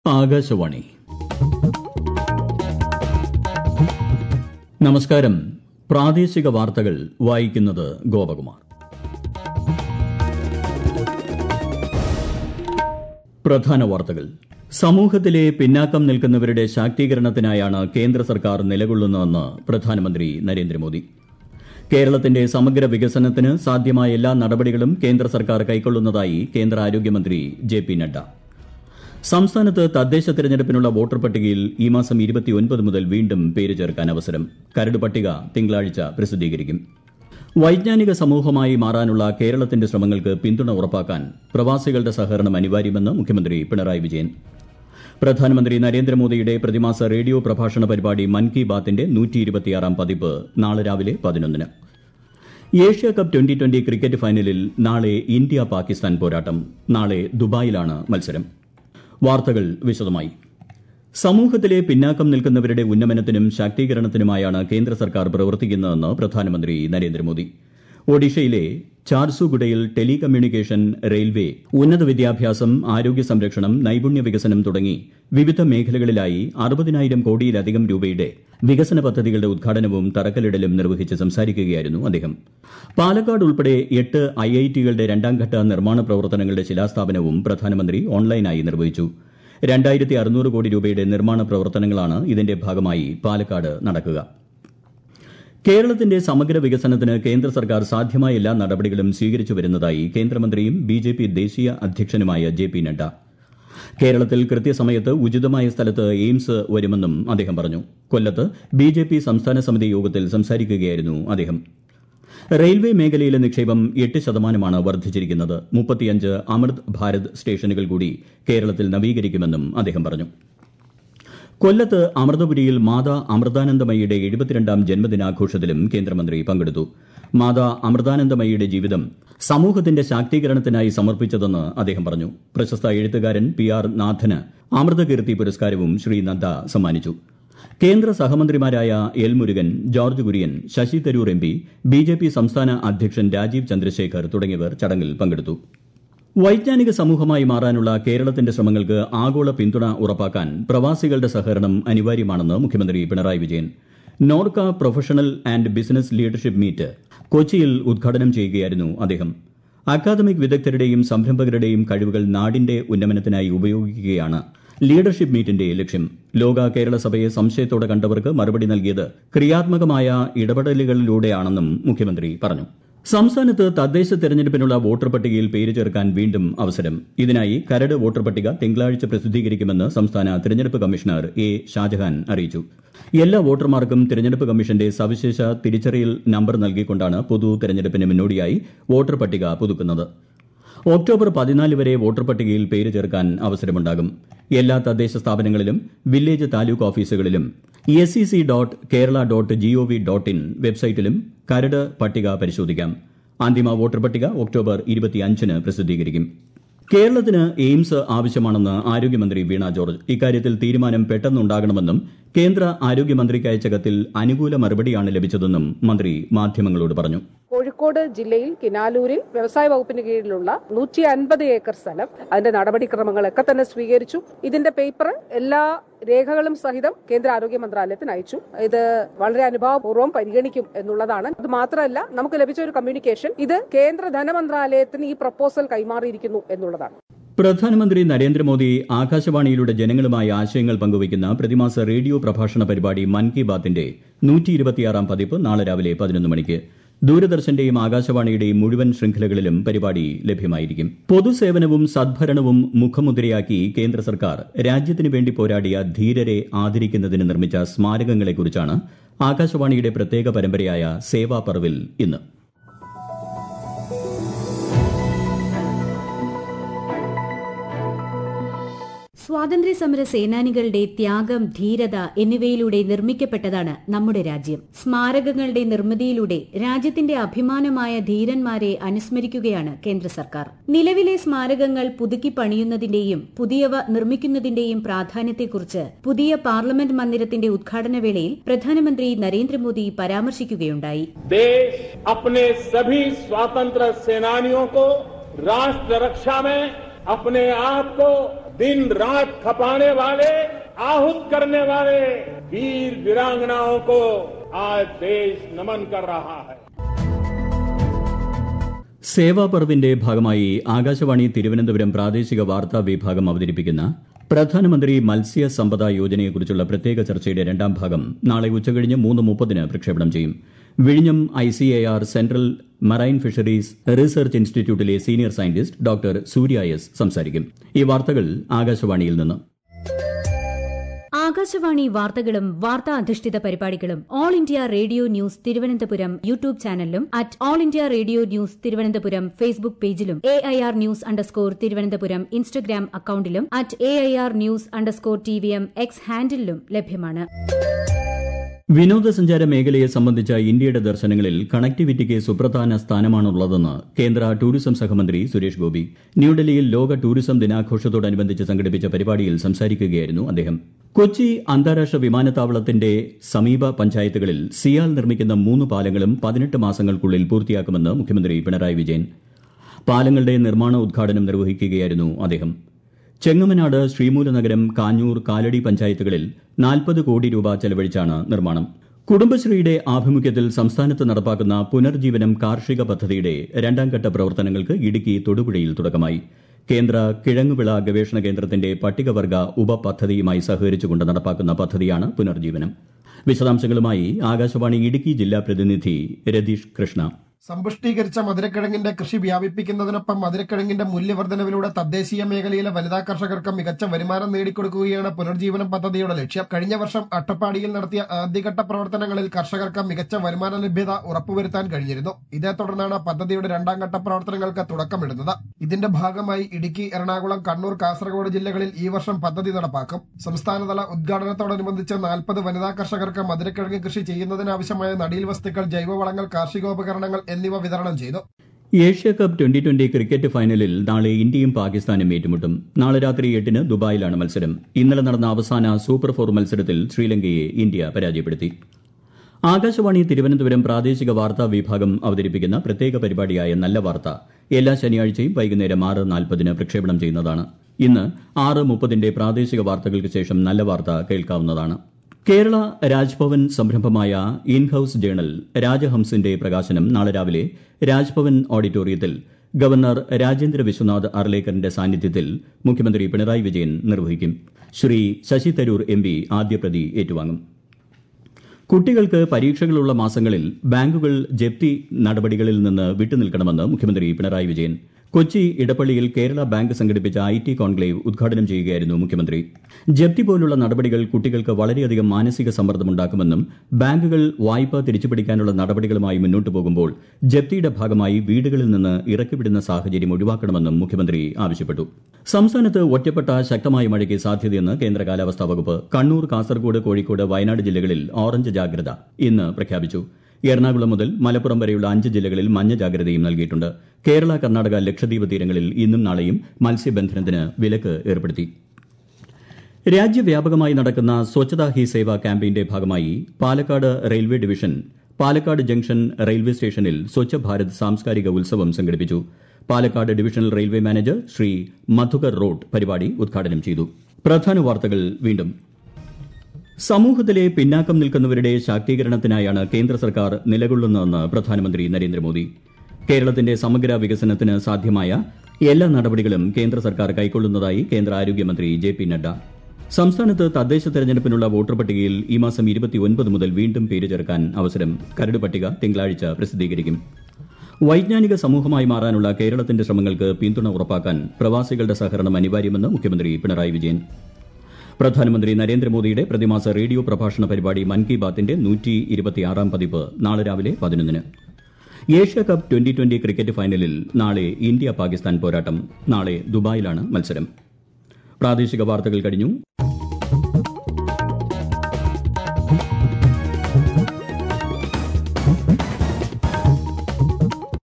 ആകാശവാണി നമസ്കാരം പ്രാദേശിക വാർത്തകൾ വായിക്കുന്നത് ഗോപകുമാർ പ്രധാന വാർത്തകൾ സമൂഹത്തിലെ പിന്നാക്കം നിൽക്കുന്നവരുടെ ശാക്തീകരണത്തിനായാണ് കേന്ദ്ര സർക്കാർ നിലകൊള്ളുന്നതെന്ന് പ്രധാനമന്ത്രി നരേന്ദ്രമോദി കേരളത്തിന്റെ സമഗ്ര വികസനത്തിന് സാധ്യമായ എല്ലാ നടപടികളും കേന്ദ്ര സർക്കാർ കൈക്കൊള്ളുന്നതായി കേന്ദ്ര ആരോഗ്യമന്ത്രി ജെ പി നദ്ദ സംസ്ഥാനത്ത് തദ്ദേശ തെരഞ്ഞെടുപ്പിനുള്ള വോട്ടർ പട്ടികയിൽ ഈ മാസം മുതൽ വീണ്ടും പേര് ചേർക്കാൻ അവസരം കരട് പട്ടിക തിങ്കളാഴ്ച പ്രസിദ്ധീകരിക്കും വൈജ്ഞാനിക സമൂഹമായി മാറാനുള്ള കേരളത്തിന്റെ ശ്രമങ്ങൾക്ക് പിന്തുണ ഉറപ്പാക്കാൻ പ്രവാസികളുടെ സഹകരണം അനിവാര്യമെന്ന് മുഖ്യമന്ത്രി പിണറായി വിജയൻ പ്രധാനമന്ത്രി നരേന്ദ്രമോദിയുടെ പ്രതിമാസ റേഡിയോ പ്രഭാഷണ പരിപാടി മൻ കി ബാത്തിന്റെ പതിപ്പ് നാളെ രാവിലെ പതിനൊന്നിന് Asia cup twenty twenty cricket ഫൈനലിൽ നാളെ ഇന്ത്യ പാകിസ്ഥാൻ പോരാട്ടം നാളെ ദുബായിലാണ് മത്സരം വാർത്തകൾ വിശദമായി സമൂഹത്തിലെ പിന്നാക്കം നിൽക്കുന്നവരുടെ ഉന്നമനത്തിനും ശാക്തീകരണത്തിനുമായാണ് കേന്ദ്ര സർക്കാർ പ്രവർത്തിക്കുന്നതെന്ന് പ്രധാനമന്ത്രി നരേന്ദ്രമോദി ഒഡീഷയിലെ ഝാർസുഗുഡയിൽ ടെലി കമ്മ്യൂണിക്കേഷൻ റെയിൽവേ ഉന്നത വിദ്യാഭ്യാസം ആരോഗ്യ സംരക്ഷണം നൈപുണ്യ വികസനം തുടങ്ങി വിവിധ മേഖലകളിലായി അറുപതിനായിരം കോടിയിലധികം രൂപയുടെ വികസന പദ്ധതികളുടെ ഉദ്ഘാടനവും തറക്കല്ലിടലും നിർവഹിച്ച് സംസാരിക്കുകയായിരുന്നു അദ്ദേഹം പാലക്കാട് ഉൾപ്പെടെ എട്ട് ഐഐടികളുടെ രണ്ടാംഘട്ട നിർമ്മാണ പ്രവർത്തനങ്ങളുടെ ശിലാസ്ഥാപനവും പ്രധാനമന്ത്രി ഓൺലൈനായി നിർവഹിച്ചു രണ്ടായിരത്തി അറുന്നൂറ് കോടി രൂപയുടെ നിർമ്മാണ പ്രവർത്തനങ്ങളാണ് ഇതിന്റെ ഭാഗമായി പാലക്കാട് നടക്കുക കേരളത്തിന്റെ സമഗ്ര വികസനത്തിന് കേന്ദ്ര സർക്കാർ സാധ്യമായ എല്ലാ നടപടികളും സ്വീകരിച്ചു വരുന്നതായി കേന്ദ്രമന്ത്രിയും ബിജെപി ദേശീയ അധ്യക്ഷനുമായ ജെ പി നദ്ദ കേരളത്തിൽ കൃത്യസമയത്ത് ഉചിതമായ സ്ഥലത്ത് എയിംസ് വരുമെന്നും അദ്ദേഹം പറഞ്ഞു കൊല്ലത്ത് ബിജെപി സംസ്ഥാന സമിതി യോഗത്തിൽ സംസാരിക്കുകയായിരുന്നു അദ്ദേഹം റെയിൽവേ മേഖലയിലെ നിക്ഷേപം എട്ട് ശതമാനമാണ് വർദ്ധിച്ചിരിക്കുന്നത് മുപ്പത്തിയഞ്ച് അമൃത് ഭാരത് സ്റ്റേഷനുകൾ കൂടി കേരളത്തിൽ നവീകരിക്കുമെന്നും അദ്ദേഹം പറഞ്ഞു കൊല്ലത്ത് അമൃതപുരിയിൽ മാതാ അമൃതാനന്ദമയിയുടെ എഴുപത്തിരണ്ടാം ജന്മദിനാഘോഷത്തിലും കേന്ദ്രമന്ത്രി പങ്കെടുത്തു മാതാ അമൃതാനന്ദമയിയുടെ ജീവിതം സമൂഹത്തിന്റെ ശാക്തീകരണത്തിനായി സമർപ്പിച്ചതെന്ന് അദ്ദേഹം പറഞ്ഞു പ്രശസ്ത എഴുത്തുകാരൻ പി ആർ നാഥന് അമൃതകീർത്തി പുരസ്കാരവും ശ്രീ നദ്ദ സമ്മാനിച്ചു കേന്ദ്ര സഹമന്ത്രിമാരായ L Murugan George Kurian Shashi Tharoor M P BJP സംസ്ഥാന അധ്യക്ഷൻ രാജീവ് ചന്ദ്രശേഖർ തുടങ്ങിയവർ ചടങ്ങിൽ പങ്കെടുത്തു വൈജ്ഞാനിക സമൂഹമായി മാറാനുള്ള കേരളത്തിന്റെ ശ്രമങ്ങൾക്ക് ആഗോള പിന്തുണ ഉറപ്പാക്കാൻ പ്രവാസികളുടെ സഹകരണം അനിവാര്യമാണെന്ന് മുഖ്യമന്ത്രി Pinarayi Vijayan Norka professional and business leadership meet കൊച്ചിയിൽ ഉദ്ഘാടനം ചെയ്യുകയായിരുന്നു അദ്ദേഹം അക്കാദമിക് വിദഗ്ധരുടെയും സംരംഭകരുടെയും കഴിവുകൾ നാടിന്റെ ഉന്നമനത്തിനായി ഉപയോഗിക്കുകയാണ് ലീഡർഷിപ്പ് മീറ്റിന്റെ ലക്ഷ്യം ലോക കേരള സഭയെ സംശയത്തോടെ കണ്ടവർക്ക് മറുപടി നൽകിയത് ക്രിയാത്മകമായ ഇടപെടലുകളിലൂടെയാണെന്നും മുഖ്യമന്ത്രി പറഞ്ഞു സംസ്ഥാനത്ത് തദ്ദേശ തെരഞ്ഞെടുപ്പിനുള്ള വോട്ടർ പട്ടികയിൽ പേര് ചേർക്കാൻ വീണ്ടും അവസരം ഇതിനായി കരട് വോട്ടർ പട്ടിക തിങ്കളാഴ്ച പ്രസിദ്ധീകരിക്കുമെന്ന് സംസ്ഥാന തെരഞ്ഞെടുപ്പ് കമ്മീഷണർ എ ഷാജഹാൻ അറിയിച്ചു എല്ലാ വോട്ടർമാർക്കും തെരഞ്ഞെടുപ്പ് കമ്മീഷന്റെ സവിശേഷ തിരിച്ചറിയൽ നമ്പർ നൽകിക്കൊണ്ടാണ് പൊതു തെരഞ്ഞെടുപ്പിന് മുന്നോടിയായി വോട്ടർ പട്ടിക പുതുക്കുന്നത് ഒക്ടോബർ പതിനാല് വരെ വോട്ടർ പട്ടികയിൽ പേര് ചേർക്കാൻ അവസരമുണ്ടാകും എല്ലാ തദ്ദേശ സ്ഥാപനങ്ങളിലും വില്ലേജ് താലൂക്ക് ഓഫീസുകളിലും S E C dot Kerala dot GOV dot in വെബ്സൈറ്റിലും കരട് പട്ടിക പരിശോധിക്കാം അന്തിമ വോട്ടർ പട്ടിക ഒക്ടോബർ ഇരുപത്തിയഞ്ചിന് പ്രസിദ്ധീകരിക്കും കേരളത്തിന് എയിംസ് ആവശ്യമാണെന്ന് ആരോഗ്യമന്ത്രി വീണ ജോർജ് ഇക്കാര്യത്തിൽ തീരുമാനം പെട്ടെന്നുണ്ടാകണമെന്നും കേന്ദ്ര ആരോഗ്യമന്ത്രിക്ക് അയച്ച കത്തിൽ അനുകൂല മറുപടിയാണ് ലഭിച്ചതെന്നും മന്ത്രി മാധ്യമങ്ങളോട് പറഞ്ഞു കോഴിക്കോട് ജില്ലയിൽ കിനാലൂരിൽ വ്യവസായ വകുപ്പിന് കീഴിലുള്ള നൂറ്റി അൻപത് ഏക്കർ സ്ഥലം അതിന്റെ നടപടിക്രമങ്ങളൊക്കെ തന്നെ സ്വീകരിച്ചു ഇതിന്റെ പേപ്പർ എല്ലാ രേഖകളും സഹിതം കേന്ദ്ര ആരോഗ്യ മന്ത്രാലയത്തിന് അയച്ചു ഇത് വളരെ അനുഭാവപൂർവ്വം പരിഗണിക്കും എന്നുള്ളതാണ് അത് മാത്രമല്ല നമുക്ക് ലഭിച്ച ഒരു കമ്മ്യൂണിക്കേഷൻ ഇത് കേന്ദ്ര ധനമന്ത്രാലയത്തിന് ഈ പ്രപ്പോസൽ കൈമാറിയിരിക്കുന്നു എന്നുള്ളതാണ് പ്രധാനമന്ത്രി നരേന്ദ്രമോദി ആകാശവാണിയിലൂടെ ജനങ്ങളുമായി ആശയങ്ങൾ പങ്കുവയ്ക്കുന്ന പ്രതിമാസ റേഡിയോ പ്രഭാഷണ പരിപാടി മൻ കി ബാത്തിന്റെ നൂറ്റിയിരുപത്തിയാറാം പതിപ്പ് നാളെ രാവിലെ പതിനൊന്ന് മണിക്ക് ദൂരദർശന്റെയും ആകാശവാണിയുടെയും മുഴുവൻ ശൃംഖലകളിലും പരിപാടി ലഭ്യമായിരിക്കും പൊതുസേവനവും സദ്ഭരണവും മുഖമുദ്രയാക്കി കേന്ദ്ര സർക്കാർ രാജ്യത്തിനു വേണ്ടി പോരാടിയ ധീരരെ ആദരിക്കുന്നതിന് നിർമ്മിച്ച സ്മാരകങ്ങളെക്കുറിച്ചാണ് ആകാശവാണിയുടെ പ്രത്യേക പരമ്പരയായ സേവാ പർവിൽ ഇന്ന് സ്വാതന്ത്ര്യ സമര സേനാനികളുടെ ത്യാഗം ധീരത എന്നിവയിലൂടെ നിർമ്മിക്കപ്പെട്ടതാണ് നമ്മുടെ രാജ്യം സ്മാരകങ്ങളുടെ നിർമ്മിതിയിലൂടെ രാജ്യത്തിന്റെ അഭിമാനമായ ധീരന്മാരെ അനുസ്മരിക്കുകയാണ് കേന്ദ്ര സർക്കാർ നിലവിലെ സ്മാരകങ്ങൾ പുതുക്കി പണിയുന്നതിന്റെയും പുതിയവ നിർമ്മിക്കുന്നതിന്റെയും പ്രാധാന്യത്തെക്കുറിച്ച് പുതിയ പാർലമെന്റ് മന്ദിരത്തിന്റെ ഉദ്ഘാടന വേളയിൽ പ്രധാനമന്ത്രി നരേന്ദ്രമോദി പരാമർശിക്കുകയുണ്ടായി देश अपने सभी स्वतंत्र सेनानियों को राष्ट्र रक्षा में अपने आप को दिन रात खपाने वाले आहूत करने वाले वीर वीरांगनाओं को आज देश नमन कर रहा है സേവാപർവിന്റെ ഭാഗമായി ആകാശവാണി തിരുവനന്തപുരം പ്രാദേശിക വാർത്താ വിഭാഗം അവതരിപ്പിക്കുന്ന പ്രധാനമന്ത്രി മത്സ്യ സമ്പദ യോജനയെക്കുറിച്ചുള്ള പ്രത്യേക ചർച്ചയുടെ രണ്ടാം ഭാഗം നാളെ ഉച്ചകഴിഞ്ഞ് മൂന്ന് മുപ്പതിന് പ്രക്ഷേപണം ചെയ്യും വിഴിഞ്ഞം I C A R central marine fisheries research ഇൻസ്റ്റിറ്റ്യൂട്ടിലെ senior scientist doctor Surya S സംസാരിക്കും ഈ വാർത്തകൾ ആകാശവാണിയിൽ നിന്ന് ആകാശവാണി വാർത്തകളും വാർത്താ അധിഷ്ഠിത പരിപാടികളും all India radio news Thiruvananthapuram YouTube ചാനലിലും at all India radio news Thiruvananthapuram Facebook പേജിലും A I R news underscore Thiruvananthapuram Instagram അക്കൌണ്ടിലും at A I R news underscore T V M X ഹാൻഡിലും ലഭ്യമാണ് വിനോദസഞ്ചാര മേഖലയെ സംബന്ധിച്ച ഇന്ത്യയുടെ ദർശനങ്ങളിൽ കണക്ടിവിറ്റിക്ക് സുപ്രധാന സ്ഥാനമാണുള്ളതെന്ന് കേന്ദ്ര ടൂറിസം സഹമന്ത്രി സുരേഷ് ഗോപി ന്യൂഡൽഹിയിൽ ലോക ടൂറിസം ദിനാഘോഷത്തോടനുബന്ധിച്ച് സംഘടിപ്പിച്ച പരിപാടിയിൽ സംസാരിക്കുകയായിരുന്നു അദ്ദേഹം കൊച്ചി അന്താരാഷ്ട്ര വിമാനത്താവളത്തിന്റെ സമീപ പഞ്ചായത്തുകളിൽ സിയാൽ നിർമ്മിക്കുന്ന മൂന്ന് പാലങ്ങളും പതിനെട്ട് മാസങ്ങൾക്കുള്ളിൽ പൂർത്തിയാക്കുമെന്ന് മുഖ്യമന്ത്രി പിണറായി വിജയൻ പാലങ്ങളുടെ നിർമ്മാണ ഉദ്ഘാടനം നിർവഹിക്കുകയായിരുന്നു അദ്ദേഹം ചെങ്ങമനാട് ശ്രീമൂലനഗരം കാഞ്ഞൂർ കാലടി പഞ്ചായത്തുകളിൽ നാൽപ്പത് കോടി രൂപ ചെലവഴിച്ചാണ് നിർമ്മാണം കുടുംബശ്രീയുടെ ആഭിമുഖ്യത്തിൽ സംസ്ഥാനത്ത് നടപ്പാക്കുന്ന പുനർജീവനം കാർഷിക പദ്ധതിയുടെ രണ്ടാംഘട്ട പ്രവർത്തനങ്ങൾക്ക് ഇടുക്കി തൊടുപുഴയിൽ തുടക്കമായി കേന്ദ്ര കിഴങ്ങുവിള ഗവേഷണ കേന്ദ്രത്തിന്റെ പട്ടികവർഗ ഉപപദ്ധതിയുമായി സഹകരിച്ചുകൊണ്ട് നടപ്പാക്കുന്ന പദ്ധതിയാണ് പുനർജീവനം വിശദാംശങ്ങളുമായി ആകാശവാണി ഇടുക്കി ജില്ലാ പ്രതിനിധി രതീഷ് കൃഷ്ണ സമ്പുഷ്ടീകരിച്ച മധുരക്കിഴങ്ങിന്റെ കൃഷി വ്യാപിപ്പിക്കുന്നതിനൊപ്പം മധുരക്കിഴങ്ങിന്റെ മൂല്യവർദ്ധനവിലൂടെ തദ്ദേശീയ മേഖലയിലെ വനിതാ കർഷകർക്ക് മികച്ച വരുമാനം നേടിക്കൊടുക്കുകയാണ് പുനർജീവനം പദ്ധതിയുടെ ലക്ഷ്യം കഴിഞ്ഞ വർഷം അട്ടപ്പാടിയിൽ നടത്തിയ ആദ്യഘട്ട പ്രവർത്തനങ്ങളിൽ കർഷകർക്ക് മികച്ച വരുമാന ലഭ്യത ഉറപ്പുവരുത്താൻ കഴിഞ്ഞിരുന്നു ഇതേ തുടർന്നാണ് പദ്ധതിയുടെ രണ്ടാം ഘട്ട പ്രവർത്തനങ്ങൾക്ക് തുടക്കമിടുന്നത് ഇതിന്റെ ഭാഗമായി ഇടുക്കി എറണാകുളം കണ്ണൂർ കാസർഗോഡ് ജില്ലകളിൽ ഈ വർഷം പദ്ധതി നടപ്പാക്കും സംസ്ഥാനതല ഉദ്ഘാടനത്തോടനുബന്ധിച്ച് നാൽപ്പത് വനിതാ കർഷകർക്ക് മധുരക്കിഴങ്ങ് കൃഷി ചെയ്യുന്നതിനാവശ്യമായ നടീൽ വസ്തുക്കൾ ജൈവവളങ്ങൾ കാർഷികോപകരണങ്ങൾ എന്നിവ വിതരണം ചെയ്തു Asia cup twenty twenty cricket ഫൈനലിൽ നാളെ ഇന്ത്യയും പാകിസ്ഥാനും ഏറ്റുമുട്ടും നാളെ രാത്രി എട്ടിന് ദുബായിലാണ് മത്സരം ഇന്നലെ നടന്ന അവസാന സൂപ്പർ ഫോർ മത്സരത്തിൽ ശ്രീലങ്കയെ ഇന്ത്യ പരാജയപ്പെടുത്തി ആകാശവാണി തിരുവനന്തപുരം പ്രാദേശിക വാർത്താ വിഭാഗം അവതരിപ്പിക്കുന്ന പ്രത്യേക പരിപാടിയായ നല്ല വാർത്ത എല്ലാ ശനിയാഴ്ചയും വൈകുന്നേരം ആറ് നാൽപ്പതിന് പ്രക്ഷേപണം ചെയ്യുന്നതാണ് ഇന്ന് ആറ് മുപ്പതിന്റെ പ്രാദേശിക വാർത്തകൾക്ക് ശേഷം നല്ല വാർത്ത കേൾക്കാവുന്നതാണ് കേരള രാജ്ഭവൻ സംരംഭമായ ഇൻ ഹൌസ് ജേണൽ രാജഹംസിന്റെ പ്രകാശനം നാളെ രാവിലെ രാജ്ഭവൻ ഓഡിറ്റോറിയത്തിൽ ഗവർണർ രാജേന്ദ്ര വിശ്വനാഥ് അർലേക്കറിന്റെ സാന്നിധ്യത്തിൽ മുഖ്യമന്ത്രി പിണറായി വിജയൻ നിർവഹിക്കും ശ്രീ ശശി തരൂർ എം പി ആദ്യപ്രതി ഏറ്റുവാങ്ങും കുട്ടികൾക്ക് പരീക്ഷകളുള്ള മാസങ്ങളിൽ ബാങ്കുകൾ ജപ്തി നടപടികളിൽ നിന്ന് വിട്ടുനിൽക്കണമെന്ന് മുഖ്യമന്ത്രി പിണറായി വിജയൻ കൊച്ചി ഇടപ്പള്ളിയിൽ കേരള ബാങ്ക് സംഘടിപ്പിച്ച ഐ ടി കോൺക്ലേവ് ഉദ്ഘാടനം ചെയ്യുകയായിരുന്നു മുഖ്യമന്ത്രി ജപ്തി പോലുള്ള നടപടികൾ കുട്ടികൾക്ക് വളരെയധികം മാനസിക സമ്മർദ്ദമുണ്ടാക്കുമെന്നും ബാങ്കുകൾ വായ്പ തിരിച്ചുപിടിക്കാനുള്ള നടപടികളുമായി മുന്നോട്ടു പോകുമ്പോൾ ജപ്തിയുടെ ഭാഗമായി വീടുകളിൽ നിന്ന് ഇറക്കിവിടുന്ന സാഹചര്യം ഒഴിവാക്കണമെന്നും മുഖ്യമന്ത്രി ആവശ്യപ്പെട്ടു സംസ്ഥാനത്ത് ഒറ്റപ്പെട്ട ശക്തമായ മഴയ്ക്ക് സാധ്യതയെന്ന് കേന്ദ്ര കാലാവസ്ഥാ വകുപ്പ് കണ്ണൂർ കാസർഗോഡ് കോഴിക്കോട് വയനാട് ജില്ലകളിൽ ഓറഞ്ച് ജാഗ്രത ഇന്ന് പ്രഖ്യാപിച്ചു എറണാകുളം മുതൽ മലപ്പുറം വരെയുള്ള അഞ്ച് ജില്ലകളിൽ മഞ്ഞ ജാഗ്രതയും നൽകിയിട്ടുണ്ട് കേരള കർണാടക ലക്ഷദ്വീപ് തീരങ്ങളിൽ ഇന്നും നാളെയും മത്സ്യബന്ധനത്തിന് വിലക്ക് ഏർപ്പെടുത്തി രാജ്യവ്യാപകമായി നടക്കുന്ന സ്വച്ഛതാ ഹി സേവ ക്യാമ്പയിന്റെ ഭാഗമായി Palakkad railway division Palakkad junction railway സ്റ്റേഷനിൽ സ്വച്ഛ ഭാരത് സാംസ്കാരിക ഉത്സവം സംഘടിപ്പിച്ചു Palakkad divisional railway manager Shri Madhukar Raut പരിപാടി ഉദ്ഘാടനം ചെയ്തു പ്രധാന വാർത്തകൾ വീണ്ടും സമൂഹത്തിലെ പിന്നാക്കം നിൽക്കുന്നവരുടെ ശാക്തീകരണത്തിനായാണ് കേന്ദ്ര സർക്കാർ നിലകൊള്ളുന്നതെന്ന് പ്രധാനമന്ത്രി നരേന്ദ്രമോദി കേരളത്തിന്റെ സമഗ്ര വികസനത്തിന് സാധ്യമായ എല്ലാ നടപടികളും കേന്ദ്ര സർക്കാർ കൈക്കൊള്ളുന്നതായി കേന്ദ്ര ആരോഗ്യമന്ത്രി ജെ പി നഡ്ഡ സംസ്ഥാനത്ത് തദ്ദേശ തെരഞ്ഞെടുപ്പിനുള്ള വോട്ടർ പട്ടികയിൽ ഈ മാസം ഇരുപത്തിയൊൻപത് മുതൽ വീണ്ടും പേര് ചേർക്കാൻ അവസരം കരട് പട്ടിക തിങ്കളാഴ്ച പ്രസിദ്ധീകരിക്കും വൈജ്ഞാനിക സമൂഹമായി മാറാനുള്ള കേരളത്തിന്റെ ശ്രമങ്ങൾക്ക് പിന്തുണ ഉറപ്പാക്കാൻ പ്രവാസികളുടെ സഹകരണം അനിവാര്യമെന്ന് മുഖ്യമന്ത്രി പിണറായി വിജയൻ പ്രധാനമന്ത്രി നരേന്ദ്രമോദിയുടെ പ്രതിമാസ റേഡിയോ പ്രഭാഷണ പരിപാടി മൻ കി ബാത്തിന്റെ നൂറ്റി ഇരുപത്തിയാറാം പതിപ്പ് നാളെ രാവിലെ പതിനൊന്നിന് Asia cup twenty twenty cricket ഫൈനലിൽ നാളെ ഇന്ത്യ പാകിസ്ഥാൻ പോരാട്ടം നാളെ ദുബായിലാണ് മത്സരം പ്രാദേശിക വാർത്തകൾ കഴിഞ്ഞു